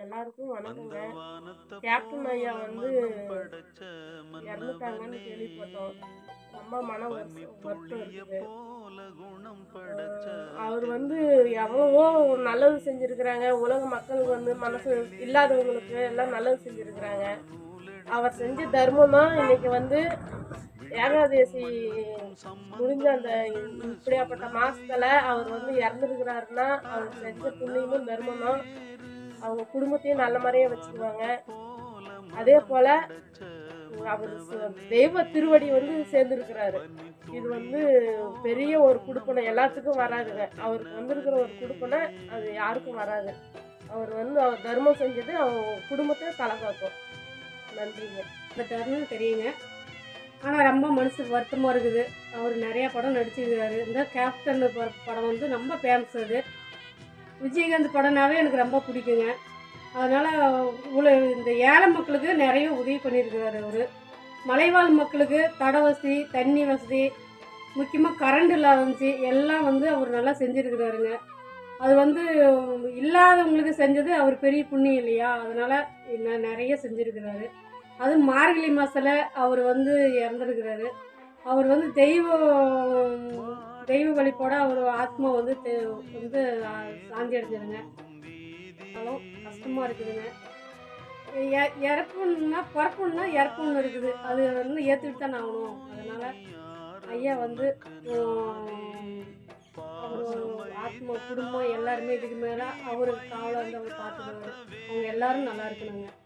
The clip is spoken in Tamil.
எல்லாருக்கும் வணக்கங்க கேப்டன் ஐயா வந்து இறந்துட்டாங்கன்னு கேள்விப்பட்டோம் ரொம்ப மன வருஷம் வருத்தம் இருக்குது அஹ் அவர் வந்து எவ்வளவோ நல்லது செஞ்சுருக்கிறாங்க உலக மக்களுக்கு வந்து மனசு இல்லாதவங்களுக்கு எல்லாம் நல்லது செஞ்சுருக்கிறாங்க அவர் செஞ்ச தர்மம் தான் இன்னைக்கு வந்து ஏகாதேசி முடிஞ்ச அந்த இப்படியாப்பட்ட மாசத்துல அவர் வந்து இறந்துருக்கிறாருன்னா அவர் செஞ்ச புண்ணியமும் தர்மம் தான் அவங்க குடும்பத்தையும் நல்ல மாதிரியே வச்சுக்குவாங்க அதே போல அவர் ச- தெய்வ திருவடி வந்து சேர்ந்துருக்கிறாரு இது வந்து பெரிய ஒரு குடுப்பனை எல்லாத்துக்கும் வராதுங்க அவருக்கு வந்திருக்கிற ஒரு குடுப்பனை அது யாருக்கும் வராது அவர் வந்து அவர் தர்மம் செஞ்சது அவங்க குடும்பத்தை தலை காக்கும் நன்றிங்க பட்டாருன்னு தெரியுங்க ஆனால் ரொம்ப மனசுக்கு வருத்தமாக இருக்குது அவர் நிறையா படம் நடிச்சிருக்கிறாரு இந்த கேப்டன் ப- படம் வந்து ரொம்ப ஃபேமஸ் அது விஜயகாந்த் படம்னாவே எனக்கு ரொம்ப பிடிக்குங்க அதனால் இவ்வளோ இந்த ஏழை மக்களுக்கு நிறைய உதவி பண்ணியிருக்கிறாரு அவர் மலைவாழ் மக்களுக்கு தட வசதி தண்ணி வசதி முக்கியமாக கரண்ட் இல்லாத இருந்துச்சு எல்லாம் வந்து அவர் நல்லா செஞ்சுருக்கிறாருங்க அது வந்து இல்லாதவங்களுக்கு செஞ்சது அவர் பெரிய புண்ணியம் இல்லையா அதனால் நிறைய செஞ்சுருக்கிறாரு அது மார்கழி மாதத்தில் அவர் வந்து இறந்துருக்கிறாரு அவர் வந்து தெய்வ தெய்வ வழிபாட அவர் ஆத்மா வந்து தெ- வந்து ஆ- சாந்தி அடைஞ்சிருங்க அதெல்லாம் கஷ்டமாக இருக்குதுங்க இ- இறப்புன்னா பிறப்புன்னா இறப்புன்னு இருக்குது அது வந்து ஏற்றுக்கிட்டு தான் ஆகணும் அதனால் ஐயா வந்து உம், அவர் ஆத்மா குடும்பம் எல்லாருமே இதுக்கு மேலே அவருக்கு காவலாக வந்து அவர் பார்த்துக்குவாரு அவங்க எல்லாரும் நல்லா இருக்கணுங்க